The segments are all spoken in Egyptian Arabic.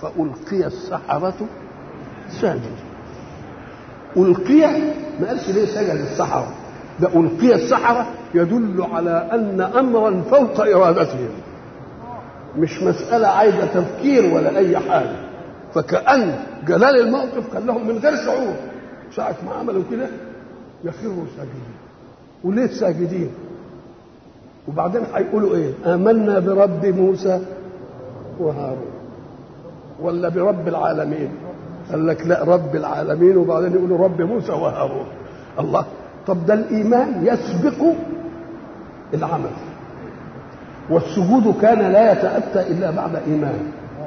فألقي السحرة ساجدين ألقي ما قالش ليه سجد السحرة ده ألقي السحرة يدل على أن أمرا فوق إرادتهم مش مسألة عايزة تفكير ولا أي حاجة فكأن جلال الموقف كان لهم من غير شعور ساعة ما عملوا كده يخروا ساجدين وليه ساجدين وبعدين هيقولوا ايه آمنا برب موسى وهارون ولا برب العالمين قال لك لا رب العالمين وبعدين يقولوا رب موسى وهارون الله طب ده الإيمان يسبق العمل والسجود كان لا يتأتى إلا بعد إيمان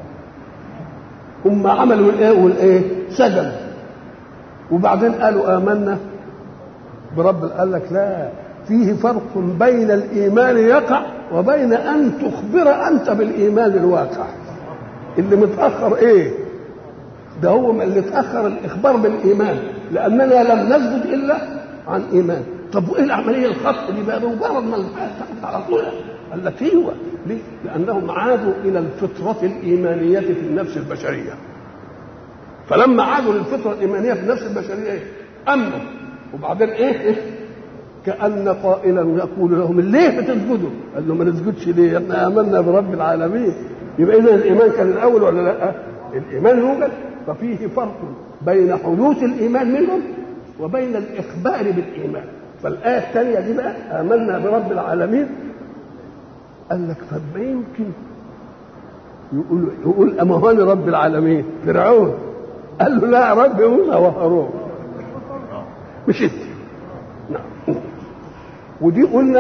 هم عملوا الإيه والإيه سجدوا وبعدين قالوا آمنا برب قال لك لا فيه فرق بين الإيمان يقع وبين أن تخبر أنت بالإيمان الواقع اللي متأخر إيه ده هو اللي اتأخر الإخبار بالإيمان لأننا لم نسجد إلا عن إيمان طب وإيه العملية الخط دي بقى بمجرد ما على طول قال لك ايوه ليه؟ لانهم عادوا الى الفطره الايمانيه في النفس البشريه فلما عادوا للفطره الايمانيه في النفس البشريه ايه؟ امنوا وبعدين ايه؟ إيه؟ كان قائلا يقول لهم ليه بتسجدوا؟ قال له ما نسجدش ليه؟ احنا امنا برب العالمين يبقى اذا الايمان كان الاول ولا لا؟ الايمان يوجد ففيه فرق بين حدوث الايمان منهم وبين الاخبار بالايمان فالايه الثانيه دي بقى امنا برب العالمين قال لك فما يمكن يقول يقول اما هو رب العالمين فرعون قال له لا رب موسى وهارون مش انت نعم ودي قلنا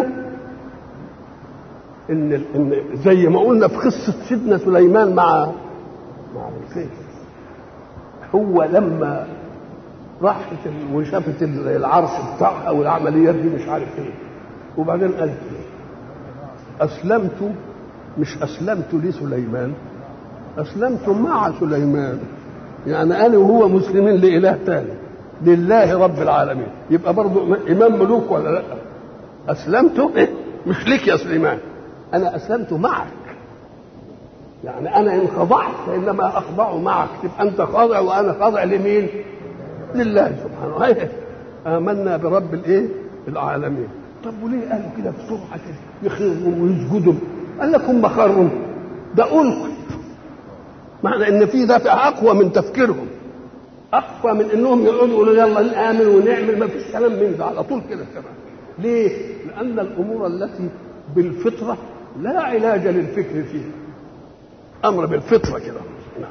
ان ان زي ما قلنا في قصه سيدنا سليمان مع مع بلقيس هو لما راحت وشافت العرش بتاعها والعمليات دي مش عارف ايه وبعدين قالت ايه أسلمت مش أسلمت لسليمان أسلمت مع سليمان يعني أنا وهو مسلمين لإله تاني لله رب العالمين يبقى برضو إمام ملوك ولا لا أسلمت إيه؟ مش ليك يا سليمان أنا أسلمت معك يعني أنا إن خضعت فإنما أخضع معك تبقى أنت خاضع وأنا خاضع لمين؟ لله سبحانه هي آمنا برب الإيه؟ العالمين طب وليه قالوا كده بسرعه كده يخروا ويسجدوا قال لك هم خروا ده ألقوا معنى ان في دافع اقوى من تفكيرهم اقوى من انهم يقعدوا يقولوا يلا نامن ونعمل ما فيش كلام من ده على طول كده كمان ليه؟ لان الامور التي بالفطره لا علاج للفكر فيها امر بالفطره كده نعم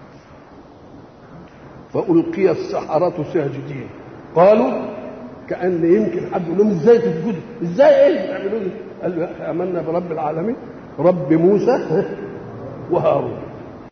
فالقي السحره ساجدين قالوا كان يمكن حد يقول لهم ازاي تسجدوا ازاي ايه بتعملوا قال له امنا برب العالمين رب موسى وهارون